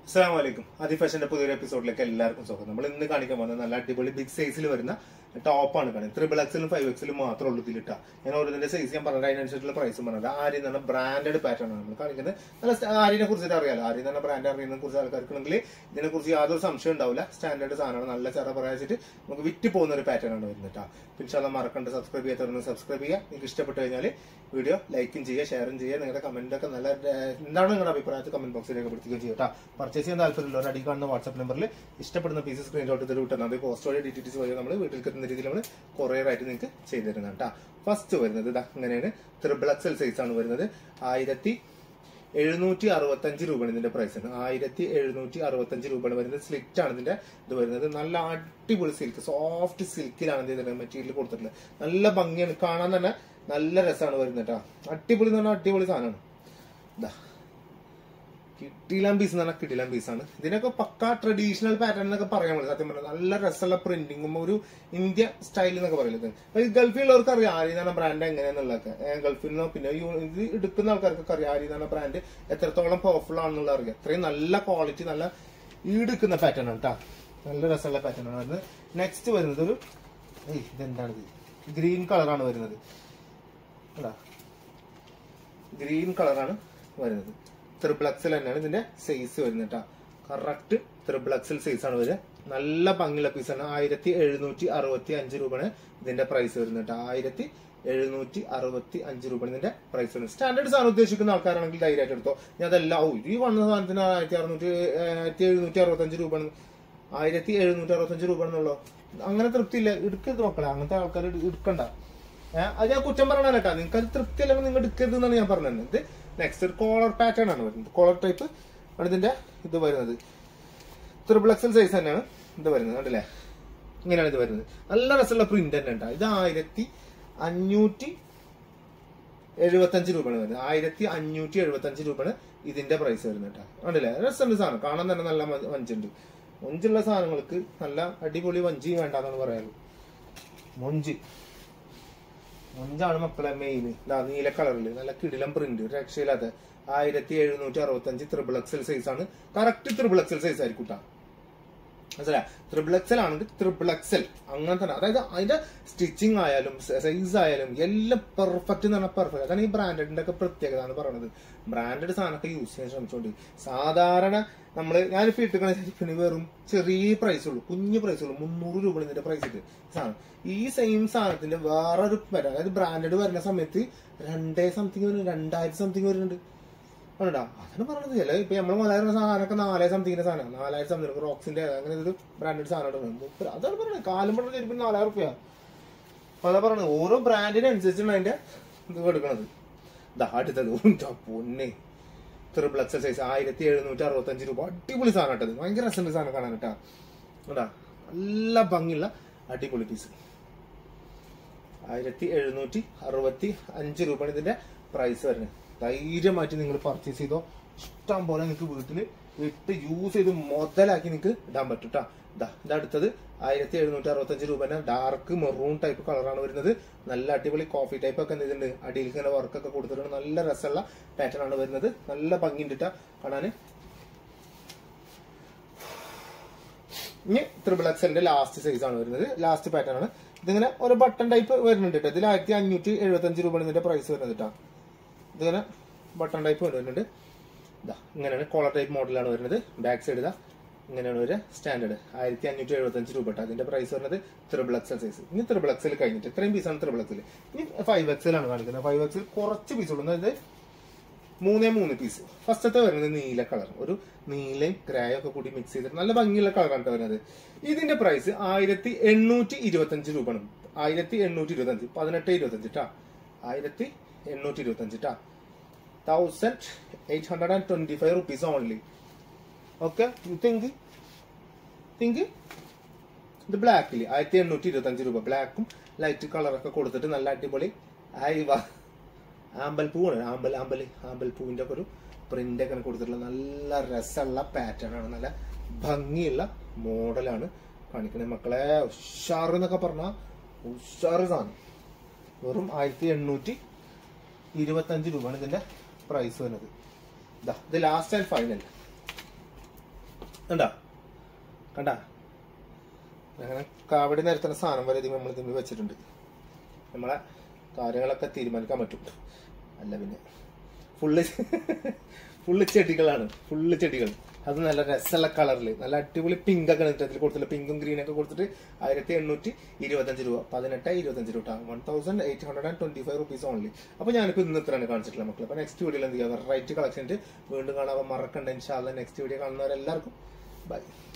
അസ്സാം വലൈക്കും ആദി ഫാഷന്റെ പുതിയൊരു എപ്പിസോഡിലേക്ക് എല്ലാവർക്കും സ്വാഗതം നമ്മൾ ഇന്ന് കാണിക്കാൻ പോകുന്നത് നല്ല അടിപൊളി ബിഗ് സൈസിൽ വരുന്ന ടോപ്പാണ് കാണുന്നത് ത്രിബിൾ എക്സിലും ഫൈവ് എക്സിലും മാത്രമേ ഉള്ളൂ ഇതിലിട്ടാ ഞാൻ ഓരോന്നിന്റെ സൈസ് ഞാൻ പറഞ്ഞത് അതിനനുസരിച്ചുള്ള പ്രൈസും പറഞ്ഞത് ആര്യ എന്ന് പറഞ്ഞ ബ്രാൻഡഡ് പാറ്റേൺ ആണ് നമ്മൾ കാണിക്കുന്നത് നല്ല sta- ആര്യനെ കുറിച്ചിട്ട് അറിയാലോ ആര്യ എന്ന് പറഞ്ഞ ബ്രാൻഡ് അറിയുന്നതിനെ കുറിച്ച് ആൾക്കാർക്കുണ്ടെങ്കിൽ ഇതിനെ കുറിച്ച് യാതൊരു സംശയം ഉണ്ടാവില്ല സ്റ്റാൻഡേർഡ് സാധനമാണ് നല്ല ചെറ പറയാച്ചിട്ട് നമുക്ക് വിറ്റ് പോകുന്ന ഒരു പാറ്റേൺ ആണ് വരുന്നത് കേട്ടോ പിന്നെ അത് മറക്കണ്ട സബ്സ്ക്രൈബ് ചെയ്യാത്തവരൊന്ന് സബ്സ്ക്രൈബ് ചെയ്യുക നിങ്ങൾക്ക് ഇഷ്ടപ്പെട്ട് കഴിഞ്ഞാൽ വീഡിയോ ലൈക്കും ചെയ്യുക ഷെയറും ചെയ്യുക നിങ്ങളുടെ കമന്റ് ഒക്കെ നല്ല ഏഹ്, എന്താണ് നിങ്ങളുടെ അഭിപ്രായത്തിൽ കമന്റ് ബോക്സിൽ രേഖപ്പെടുത്തുകയും ചെയ്യുക കേട്ടോ പർച്ചേസ് ചെയ്യാൻ താല്പര്യമുള്ളവർ അടി കാണുന്ന വാട്സ്ആപ്പ് നമ്പറിൽ ഇഷ്ടപ്പെടുന്ന പീസ് സ്ക്രീൻഷോട്ട് ചെയ്ത് വിട്ടുന്നത് അത് പോസ്റ്റ് വഴി ഡി ടി ടി സി വഴി നമ്മൾ വീട്ടിലേക്ക് എത്തുന്ന രീതിയിൽ നമ്മൾ കൊറിയർ ആയിട്ട് നിങ്ങൾക്ക് ചെയ്തു തരുന്നത് കേട്ടോ ഫസ്റ്റ് വരുന്നത് ഇതാ ഇങ്ങനെയാണ് ത്രിബിൾ എക്സൽ സൈസ് ആണ് വരുന്നത് ആയിരത്തി എഴുന്നൂറ്റി അറുപത്തഞ്ച് രൂപയാണ് ഇതിന്റെ പ്രൈസ് ആയിരത്തി എഴുന്നൂറ്റി അറുപത്തഞ്ച് രൂപയാണ് വരുന്നത് സ്ലിറ്റ് ആണ് ഇതിന്റെ ഇത് വരുന്നത് നല്ല അടിപൊളി സിൽക്ക് സോഫ്റ്റ് സിൽക്കിലാണ് ഇതിന്റെ മെറ്റീരിയൽ കൊടുത്തിട്ടുള്ളത് നല്ല ഭംഗിയാണ് കാണാൻ തന്നെ നല്ല രസമാണ് വരുന്നത് കേട്ടോ അടിപൊളി എന്ന് പറഞ്ഞാൽ അടിപൊളി സാധനമാണ് ഇതാ കിട്ടിലാം പീസ് എന്ന് പറഞ്ഞാൽ കിട്ടിലാം പീസാണ് ഇതിനൊക്കെ പക്ക ട്രഡീഷണൽ പാറ്റേൺ എന്നൊക്കെ പറയാൻ പറ്റും സത്യം പറഞ്ഞാൽ നല്ല രസമുള്ള പ്രിന്റിങ്ങും ഒരു ഇന്ത്യ സ്റ്റൈൽ എന്നൊക്കെ പറയുന്നത് അപ്പൊ ഈ ഗൾഫിലുള്ളവർക്ക് അറിയാം ആരി എന്ന് പറഞ്ഞ ബ്രാൻഡ് എങ്ങനെയാന്നുള്ളതൊക്കെ ഏഹ് ഗൾഫിൽ നിന്നോ പിന്നെ ഈ ഇത് എടുക്കുന്ന ആൾക്കാർക്കൊക്കെ അറിയാം ആരി എന്ന് പറഞ്ഞ ബ്രാൻഡ് എത്രത്തോളം പവർഫുൾ ആണെന്നുള്ള അറിയാം അത്രയും നല്ല ക്വാളിറ്റി നല്ല ഈടുക്കുന്ന പാറ്റേൺ ആണ് കേട്ടോ നല്ല രസമുള്ള പാറ്റേൺ ആണ് വരുന്നത് നെക്സ്റ്റ് വരുന്നത് ഒരു ഏയ് ഇതെന്താണിത് ഗ്രീൻ കളറാണ് വരുന്നത് കേട്ടോ ഗ്രീൻ കളറാണ് വരുന്നത് ത്രിബിൾ എക്സൽ തന്നെയാണ് ഇതിന്റെ സൈസ് വരുന്നത് കേട്ടോ കറക്റ്റ് ത്രിബിൾ എക്സൽ സൈസ് ആണ് വരിക നല്ല ഭംഗിയുള്ള പീസാണ് ആയിരത്തി എഴുന്നൂറ്റി അറുപത്തി അഞ്ച് രൂപയാണ് ഇതിന്റെ പ്രൈസ് വരുന്നത് കേട്ടോ ആയിരത്തി എഴുന്നൂറ്റി അറുപത്തി അഞ്ച് രൂപയാണ് ഇതിന്റെ പ്രൈസ് വരുന്നത് സ്റ്റാൻഡേർഡ് സാധനം ഉദ്ദേശിക്കുന്ന ആൾക്കാരാണെങ്കിൽ ധൈര്യമായിട്ട് എടുത്തോ ഞാൻ അതെല്ലാം ഓ ഈ വന്ന സാധനത്തിന് ആയിരത്തി അറുന്നൂറ്റി ആയിരത്തി എഴുന്നൂറ്റി അറുപത്തഞ്ച് രൂപയാണ് ആയിരത്തി എഴുന്നൂറ്റി അറുപത്തഞ്ച് രൂപ എന്നുള്ളൂ അങ്ങനെ തൃപ്തിയില്ല എടുക്കരുത് മക്കളെ അങ്ങനത്തെ ആൾക്കാർ എടുക്കണ്ട ഏഹ് അത് ഞാൻ കുറ്റം പറയണ കേട്ടോ നിങ്ങൾക്ക് അത് തൃപ്തി അല്ലെങ്കിൽ നിങ്ങൾ എടുക്കരുത് എന്നാണ് ഞാൻ പറഞ്ഞത് ഇത് നെക്സ്റ്റ് ഒരു കോളർ പാറ്റേൺ ആണ് വരുന്നത് കോളർ ടൈപ്പ് ആണ് ഇതിന്റെ ഇത് വരുന്നത് ത്രിബിൾ എക്സൽ സൈസ് തന്നെയാണ് ഇത് വരുന്നത് കണ്ടില്ലേ ഇങ്ങനെയാണ് ഇത് വരുന്നത് നല്ല രസമുള്ള പ്രിന്റ് തന്നെ ഉണ്ടാവും ഇത് ആയിരത്തി അഞ്ഞൂറ്റി എഴുപത്തഞ്ച് രൂപയാണ് വരുന്നത് ആയിരത്തി അഞ്ഞൂറ്റി എഴുപത്തഞ്ച് രൂപയാണ് ഇതിന്റെ പ്രൈസ് വരുന്നത് കേട്ടോ കണ്ടില്ലേ രസമുണ്ട് സാധനം കാണാൻ തന്നെ നല്ല മ- വഞ്ചുണ്ട് മൊഞ്ചുള്ള സാധനങ്ങൾക്ക് നല്ല അടിപൊളി വഞ്ചി വേണ്ടെന്നാണ് പറയാറ് മൊഞ്ച് മൊഞ്ചാണ് മക്കളെ മെയിൻ ഇതാ നീല കളറിൽ നല്ല കിടിലം പ്രിന്റ് രക്ഷയില്ലാത്ത ആയിരത്തി എഴുന്നൂറ്റി അറുപത്തി അഞ്ച് ത്രിബിൾ എക്സൽ സൈസ് ആണ് കറക്റ്റ് ത്രിബിൾ എക്സൽ സൈസ് ആയിരിക്കും ട്ടാ. മനസ്സിലായ ത്രിബിൾ എക്സൽ ആണെങ്കിൽ ത്രിബിൾ എക്സൽ അങ്ങനെ തന്നെ അതായത് അതിന്റെ സ്റ്റിച്ചിങ് ആയാലും സൈസ് ആയാലും എല്ലാം പെർഫെക്റ്റ് എന്ന് പറഞ്ഞാൽ പെർഫെക്റ്റ് അതാണ് ഈ ബ്രാൻഡഡിന്റെ ഒക്കെ പ്രത്യേകത എന്ന് പറയുന്നത് ബ്രാൻഡഡ് സാധനമൊക്കെ യൂസ് ചെയ്യാൻ ശ്രമിച്ചോണ്ട് സാധാരണ നമ്മള് ഞാനിപ്പോ ഇട്ടിക്കണ പിന്നെ വെറും ചെറിയ പ്രൈസ് ഉള്ളൂ കുഞ്ഞു പ്രൈസ് ഉള്ളൂ മുന്നൂറ് രൂപ ഇതിന്റെ പ്രൈസ് ഇട്ട് സാധനം ഈ സെയിം സാധനത്തിന്റെ വേറൊരു വരാം അതായത് ബ്രാൻഡഡ് വരുന്ന സമയത്ത് രണ്ടേ സംതിങ് വരുന്നുണ്ട് രണ്ടായിരത്തി സംതിങ് വരുന്നുണ്ട് ആണോടാ അതാണ് പറഞ്ഞത് ചില ഇപ്പൊ നമ്മള് മലയാളം സാധനമൊക്കെ നാലേ സംതിങ്ങിന്റെ സാധനം നാലായിരം സംതിങ് റോക്സിന്റെ അങ്ങനെ ഒരു ബ്രാൻഡഡ് സാധനം മുപ്പത് അതാണ് പറഞ്ഞത് കാലം പറഞ്ഞ ചെരുപ്പിന് നാലായിരം റുപ്യ അപ്പൊ അതാ പറഞ്ഞത് ഓരോ ബ്രാൻഡിനനുസരിച്ചാണ് അതിന്റെ ഇത് കൊടുക്കണത് ദാ അടുത്തത് ഉണ്ടോ പൊന്നെ ത്രിബിൾ എക്സൽ സൈസ് ആയിരത്തി എഴുന്നൂറ്റി അറുപത്തി അഞ്ച് രൂപ അടിപൊളി സാധനം കേട്ടത് ഭയങ്കര രസമുള്ള സാധനം കാണാൻ കേട്ടാ കേട്ടാ നല്ല ഭംഗിയുള്ള അടിപൊളി പീസ് ആയിരത്തി എഴുന്നൂറ്റി അറുപത്തി അഞ്ച് രൂപയാണ് ഇതിന്റെ പ്രൈസ് വരുന്നത് ധൈര്യമായിട്ട് നിങ്ങൾ പർച്ചേസ് ചെയ്തോ ഇഷ്ടം പോലെ നിങ്ങൾക്ക് വീട്ടിൽ ഇട്ട് യൂസ് ചെയ്ത് മുതലാക്കി നിങ്ങൾക്ക് ഇടാൻ പറ്റും കേട്ടോ ഇതാ ഇത് അടുത്തത് ആയിരത്തി എഴുന്നൂറ്റി അറുപത്തി അഞ്ച് രൂപ ഡാർക്ക് മെറൂൺ ടൈപ്പ് കളറാണ് വരുന്നത് നല്ല അടിപൊളി കോഫി ടൈപ്പ് ഒക്കെ ഇതുണ്ട് അടിയിൽ ഇങ്ങനെ വർക്കൊക്കെ കൊടുത്തിട്ടുണ്ട് നല്ല രസമുള്ള പാറ്റേൺ ആണ് വരുന്നത് നല്ല ഭംഗിയുണ്ട് ട്ടാ കാണാന് ഇനി ത്രിബിൾ എക്സലിന്റെ ലാസ്റ്റ് സൈസ് ആണ് വരുന്നത് ലാസ്റ്റ് പാറ്റേൺ ആണ് ഇതിങ്ങനെ ഒരു ബട്ടൺ ടൈപ്പ് വരുന്നുണ്ട് കേട്ടോ ഇതിൽ ആയിരത്തി അഞ്ഞൂറ്റി എഴുപത്തി അഞ്ച് രൂപയാണ് ഇതിന്റെ പ്രൈസ് വരുന്നത് കേട്ടോ ഇതിങ്ങനെ ബട്ടൺ ടൈപ്പ് വരുന്നുണ്ട് ഇതാ ഇങ്ങനെയാണ് കോളർ ടൈപ്പ് മോഡലാണ് വരുന്നത് ബാക്ക് സൈഡ് ഇതാ ഇങ്ങനെയാണ് വരിക സ്റ്റാൻഡേർഡ് ആയിരത്തി അഞ്ഞൂറ്റി എഴുപത്തി അഞ്ച് രൂപ കേട്ടോ അതിന്റെ പ്രൈസ് വരുന്നത് ത്രിബിൾ എക്സൽ സൈസ് ഇനി ത്രിബിൾ എക്സൽ കഴിഞ്ഞിട്ട് ഇത്രയും പീസാണ് ത്രിബിൾ എക്സൽ ഇനി ഫൈവ് എക്സൽ ആണ് കാണിക്കുന്നത് ഫൈവ് എക്സൽ കുറച്ച് പീസ് ഉള്ളൂ അതായത് മൂന്നേ മൂന്ന് പീസ് ഫസ്റ്റത്തെ വരുന്നത് നീല കളർ ഒരു നീലയും ഗ്രേയും ഒക്കെ കൂടി മിക്സ് ചെയ്തിട്ട് നല്ല ഭംഗിയുള്ള കളറാണ് ട്ടോ വരുന്നത് ഇതിന്റെ പ്രൈസ് ആയിരത്തി എണ്ണൂറ്റി ഇരുപത്തി അഞ്ച് രൂപയാണ് ആയിരത്തി എണ്ണൂറ്റി ഇരുപത്തി അഞ്ച് പതിനെട്ട് ഇരുപത്തി അഞ്ച് ട്ടാ ആയിരത്തി എണ്ണൂറ്റി ഇരുപത്തി അഞ്ച് ട്ടാ thousand eight hundred and twenty five rupees only okay you think think ഇത് ബ്ലാക്കിൽ ആയിരത്തി എണ്ണൂറ്റി ഇരുപത്തി അഞ്ച് രൂപ ബ്ലാക്കും ലൈറ്റ് കളറൊക്കെ കൊടുത്തിട്ട് നല്ല അടിപൊളി ആയി വാ ആമ്പൽ പൂവാണ് ആമ്പൽ ആമ്പൽ ആമ്പൽ പൂവിന്റെ ഒക്കെ ഒരു പ്രിന്റ് ഒക്കെ കൊടുത്തിട്ടുള്ള നല്ല രസമുള്ള പാറ്റേൺ ആണ് നല്ല ഭംഗിയുള്ള മോഡലാണ് കാണിക്കണേ മക്കളെ ഉഷാർ എന്നൊക്കെ പറഞ്ഞാൽ ഉഷാറ് സാധനം വെറും ആയിരത്തി എണ്ണൂറ്റി ഇരുപത്തഞ്ച് രൂപയാണ് ഇതിന്റെ പ്രൈസ് വരുന്നത് ഇതാ ഇത് ലാസ്റ്റ് ആൻഡ് ഫൈനൽ കണ്ടാ കണ്ടാ അങ്ങനെ കാവടി നിരത്തുന്ന സാധനം വരെ ഇത് നമ്മൾ ഇതിൽ വെച്ചിട്ടുണ്ട് നമ്മളെ കാര്യങ്ങളൊക്കെ തീരുമാനിക്കാൻ പറ്റും അല്ല പിന്നെ ഫുള്ള് ഫുള്ള് ചെടികളാണ് ഫുള്ള് ചെടികൾ അത് നല്ല രസമുള്ള കളറിൽ നല്ല അടിപൊളി പിങ്ക് ഒക്കെ ഇട്ടിട്ട് അതിൽ കൊടുത്തില്ല പിങ്കും ഗ്രീനും ഒക്കെ കൊടുത്തിട്ട് ആയിരത്തി എണ്ണൂറ്റി ഇരുപത്തഞ്ച് രൂപ പതിനെട്ട് ഇരുപത്തഞ്ച് രൂപ one thousand eight hundred and twenty five rupees only അപ്പൊ ഞാനിപ്പോ ഇന്ന് ഇത്രയാണ് കാണിച്ചിട്ടുള്ള മക്കൾ അപ്പൊ നെക്സ്റ്റ് വീഡിയോയിൽ എന്ത് ചെയ്യാം വെറൈറ്റി കളക്ഷൻ വീണ്ടും കാണാൻ മറക്കണ്ട ഇൻഷാല്ല നെക്സ്റ്റ് വീഡിയോ കാണുന്നവരെല്ലാവർക്കും ബൈ